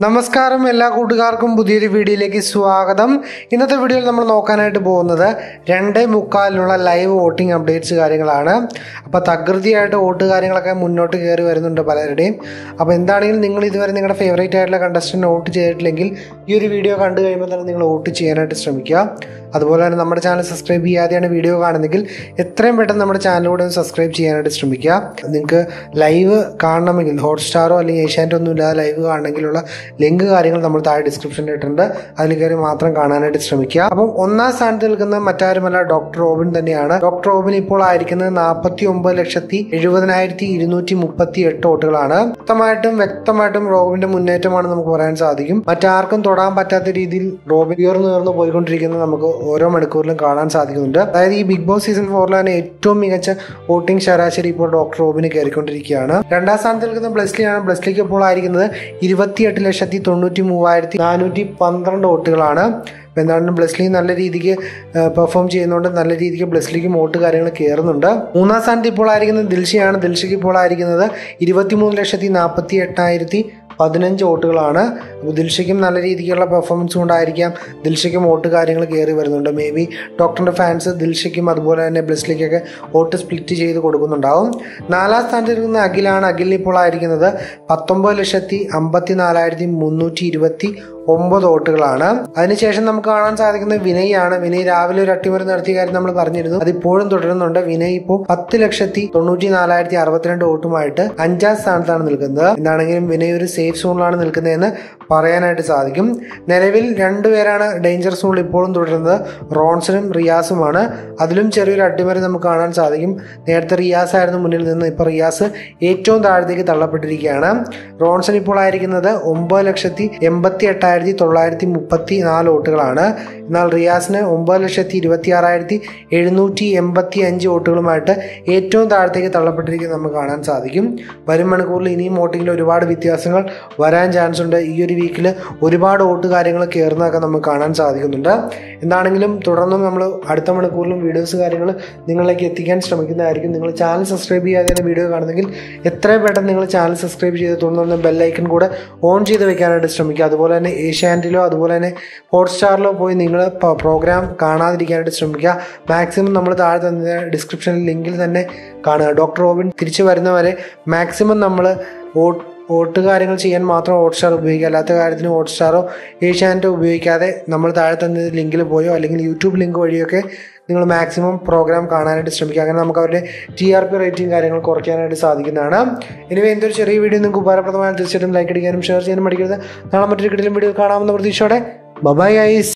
നമസ്കാരം എല്ലാ കൂട്ടുകാർക്കും പുതിയൊരു വീഡിയോയിലേക്ക് സ്വാഗതം ഇന്നത്തെ വീഡിയോയിൽ നമ്മൾ നോക്കാനായിട്ട് പോകുന്നത് രണ്ടേ മുക്കാലിനുള്ള ലൈവ് വോട്ടിംഗ് അപ്ഡേറ്റ്സ് കാര്യങ്ങളാണ് അപ്പോൾ തകൃതിയായിട്ട് വോട്ട് കാര്യങ്ങളൊക്കെ മുന്നോട്ട് കയറി വരുന്നുണ്ട് പലരുടെയും അപ്പോൾ എന്താണെങ്കിലും നിങ്ങൾ ഇതുവരെ നിങ്ങളുടെ ഫേവറേറ്റ് ആയിട്ടുള്ള കണ്ടസ്റ്റൻറ്റ് വോട്ട് ചെയ്തിട്ടില്ലെങ്കിൽ ഈ ഒരു വീഡിയോ കണ്ടു കഴിയുമ്പോൾ തന്നെ നിങ്ങൾ വോട്ട് ചെയ്യാനായിട്ട് ശ്രമിക്കുക അതുപോലെ തന്നെ നമ്മുടെ ചാനൽ സബ്സ്ക്രൈബ് ചെയ്യാതെയാണ് വീഡിയോ കാണുന്നെങ്കിൽ എത്രയും പെട്ടെന്ന് നമ്മുടെ ചാനലിലൂടെ ഒന്ന് സബ്സ്ക്രൈബ് ചെയ്യാനായിട്ട് ശ്രമിക്കുക നിങ്ങൾക്ക് ലൈവ് കാണണമെങ്കിൽ ഹോട്ട്സ്റ്റാറോ അല്ലെങ്കിൽ ഏഷ്യാനെറ്റ് ഒന്നും ഇല്ലാതെ ലൈവ് കാണണമെങ്കിലുള്ള ലിങ്ക് കാര്യങ്ങൾ നമ്മൾ താഴെ ഡിസ്ക്രിപ്ഷനിൽ ഇട്ടിട്ടുണ്ട് അതിൽ കയറി മാത്രം കാണാനായിട്ട് ശ്രമിക്കുക അപ്പം ഒന്നാം സ്ഥാനത്ത് നിൽക്കുന്ന മറ്റാരുമല്ല ഡോക്ടർ റോബിൻ തന്നെയാണ് ഡോക്ടർ റോബിൻ ഇപ്പോൾ ആയിരിക്കുന്നത് നാൽപ്പത്തി ഒമ്പത് ലക്ഷത്തി എഴുപതിനായിരത്തി ഇരുന്നൂറ്റി മുപ്പത്തി എട്ട് വോട്ടുകളാണ് വ്യക്തമായിട്ടും വ്യക്തമായിട്ടും റോബിന്റെ മുന്നേറ്റമാണ് നമുക്ക് പറയാൻ സാധിക്കും മറ്റാർക്കും തൊടാൻ പറ്റാത്ത രീതിയിൽ റോബിൻ ഉയർന്നു ഉയർന്നു പോയിക്കൊണ്ടിരിക്കുന്നത് നമുക്ക് ഓരോ മണിക്കൂറിലും കാണാൻ സാധിക്കുന്നുണ്ട് അതായത് ഈ ബിഗ് ബോസ് സീസൺ ഫോറിലാണ് ഏറ്റവും മികച്ച വോട്ടിംഗ് ശരാശരി ഇപ്പോൾ ഡോക്ടർ റോബിന് കയറിക്കൊണ്ടിരിക്കുകയാണ് രണ്ടാം സ്ഥാനത്ത് നിൽക്കുന്ന ബ്ലസ്ലിയാണ് ബ്ലസ്ലിക്ക് ഇപ്പോൾ ആയിരിക്കുന്നത് ഇരുപത്തിയെട്ട് ലക്ഷത്തി തൊണ്ണൂറ്റി മൂവായിരത്തി നാനൂറ്റി പന്ത്രണ്ട് വോട്ടുകളാണ് അപ്പോൾ എന്താണ് ബ്ലസ്ലി നല്ല രീതിക്ക് പെർഫോം ചെയ്യുന്നതുകൊണ്ട് നല്ല രീതിക്ക് ബ്ലസ്ലിക്ക് വോട്ട് കാര്യങ്ങൾ കയറുന്നുണ്ട് മൂന്നാം സ്ഥാനത്ത് ഇപ്പോൾ ആയിരിക്കുന്നത് ദിൽഷയാണ് ദിൽഷയ്ക്ക് ഇപ്പോൾ ആയിരിക്കുന്നത് ഇരുപത്തിമൂന്ന് ലക്ഷത്തി നാൽപ്പത്തി എട്ടായിരത്തി പതിനഞ്ച് വോട്ടുകളാണ് അപ്പോൾ ദിൽഷയ്ക്കും നല്ല രീതിക്കുള്ള പെർഫോമൻസ് കൊണ്ടായിരിക്കാം ദിൽഷയ്ക്കും വോട്ട് കാര്യങ്ങൾ കയറി വരുന്നുണ്ട് മേ ബി ഡോക്ടറിൻ്റെ ഫാൻസ് ദിൽഷയ്ക്കും അതുപോലെ തന്നെ ബ്ലസ്ലിക്കൊക്കെ വോട്ട് സ്പ്ലിറ്റ് ചെയ്ത് കൊടുക്കുന്നുണ്ടാവും നാലാം സ്ഥാനത്ത് ഇരിക്കുന്ന അഖിലാണ് അഖിലിന് ഇപ്പോൾ ആയിരിക്കുന്നത് പത്തൊമ്പത് ലക്ഷത്തി അമ്പത്തി നാലായിരത്തി മുന്നൂറ്റി ഇരുപത്തി ഒമ്പത് വോട്ടുകളാണ് അതിനുശേഷം നമുക്ക് കാണാൻ സാധിക്കുന്നത് വിനയാണ് വിനയ് രാവിലെ ഒരു അട്ടിമറി നടത്തിയ കാര്യം നമ്മൾ പറഞ്ഞിരുന്നു അതിപ്പോഴും തുടരുന്നുണ്ട് വിനയ് ഇപ്പോൾ പത്ത് ലക്ഷത്തി തൊണ്ണൂറ്റി നാലായിരത്തി അറുപത്തിരണ്ട് വോട്ടുമായിട്ട് അഞ്ചാം സ്ഥാനത്താണ് നിൽക്കുന്നത് എന്താണെങ്കിലും വിനയ് ഒരു സേഫ് സോണിലാണ് നിൽക്കുന്നതെന്ന് പറയാനായിട്ട് സാധിക്കും നിലവിൽ രണ്ടുപേരാണ് ഡേഞ്ചർ സോണിൽ ഇപ്പോഴും തുടരുന്നത് റോൺസനും റിയാസുമാണ് അതിലും ചെറിയൊരു അട്ടിമറി നമുക്ക് കാണാൻ സാധിക്കും നേരത്തെ റിയാസ് ആയിരുന്നു മുന്നിൽ നിന്ന് ഇപ്പോൾ റിയാസ് ഏറ്റവും താഴത്തേക്ക് തള്ളപ്പെട്ടിരിക്കുകയാണ് റോൺസൺ ഇപ്പോൾ ആയിരിക്കുന്നത് ഒമ്പത് ലക്ഷത്തി എൺപത്തി എട്ടായിരത്തി തൊള്ളായിരത്തി മുപ്പത്തി നാല് വോട്ടുകളാണ് എന്നാൽ റിയാസിന് ഒമ്പത് ലക്ഷത്തി ഇരുപത്തി ആറായിരത്തി എഴുന്നൂറ്റി എൺപത്തി അഞ്ച് വോട്ടുകളുമായിട്ട് ഏറ്റവും താഴത്തേക്ക് തള്ളപ്പെട്ടിരിക്കുന്നത് നമുക്ക് കാണാൻ സാധിക്കും വരും മണിക്കൂറിൽ ഇനിയും വോട്ടിങ്ങിൽ ഒരുപാട് വ്യത്യാസങ്ങൾ വരാൻ ചാൻസ് ഉണ്ട് ഈ ഒരു വീക്കിൽ ഒരുപാട് വോട്ട് കാര്യങ്ങൾ കയറുന്നതൊക്കെ നമുക്ക് കാണാൻ സാധിക്കുന്നുണ്ട് എന്താണെങ്കിലും തുടർന്നും നമ്മൾ അടുത്ത മണിക്കൂറിലും വീഡിയോസ് കാര്യങ്ങൾ നിങ്ങളിലേക്ക് എത്തിക്കാൻ ശ്രമിക്കുന്നതായിരിക്കും നിങ്ങൾ ചാനൽ സബ്സ്ക്രൈബ് ചെയ്യാതെ വീഡിയോ കാണുന്നെങ്കിൽ എത്രയും പെട്ടെന്ന് നിങ്ങൾ ചാനൽ സബ്സ്ക്രൈബ് ചെയ്ത് തുടർന്ന് ബെല്ലൈക്കൺ കൂടെ ഓൺ ചെയ്ത് വെക്കാനായിട്ട് ശ്രമിക്കുക അതുപോലെ തന്നെ ഏഷ്യാനെറ്റിലോ അതുപോലെ തന്നെ ഹോട്ട്സ്റ്റാറിലോ പോയി നിങ്ങൾ പ്രോഗ്രാം കാണാതിരിക്കാനായിട്ട് ശ്രമിക്കുക മാക്സിമം നമ്മൾ താഴെ തന്നെ ഡിസ്ക്രിപ്ഷനിൽ ലിങ്കിൽ തന്നെ കാണുക ഡോക്ടർ റോബിൻ തിരിച്ചു വരുന്നവരെ മാക്സിമം നമ്മൾ വോട്ട് വോട്ട് കാര്യങ്ങൾ ചെയ്യാൻ മാത്രം ഹോട്ട്സ്റ്റാർ ഉപയോഗിക്കുക അല്ലാത്ത കാര്യത്തിന് ഹോട്ട്സ്റ്റാറോ ഏഷ്യാനെറ്റോ ഉപയോഗിക്കാതെ നമ്മൾ താഴെ തന്നെ ലിങ്കിൽ പോയോ അല്ലെങ്കിൽ യൂട്യൂബ് ലിങ്ക് വഴിയൊക്കെ നിങ്ങൾ മാക്സിമം പ്രോഗ്രാം കാണാനായിട്ട് ശ്രമിക്കുക അങ്ങനെ നമുക്ക് അവരുടെ ടി ആർ പി റേറ്റിംഗ് കാര്യങ്ങൾ കുറയ്ക്കാനായിട്ട് സാധിക്കുന്നതാണ് ഇനി എന്തൊരു ചെറിയ വീഡിയോ നിങ്ങൾക്ക് ഉപകാരപ്രദമായ തീർച്ചയായിട്ടും ലൈക്ക് അടിക്കാനും ഷെയർ ചെയ്യാനും മടിക്കരുത് നാളെ മറ്റൊരു കിടിലും വീഡിയോ കാണാമെന്ന പ്രതീക്ഷയോടെ ബബായ് ഐസ്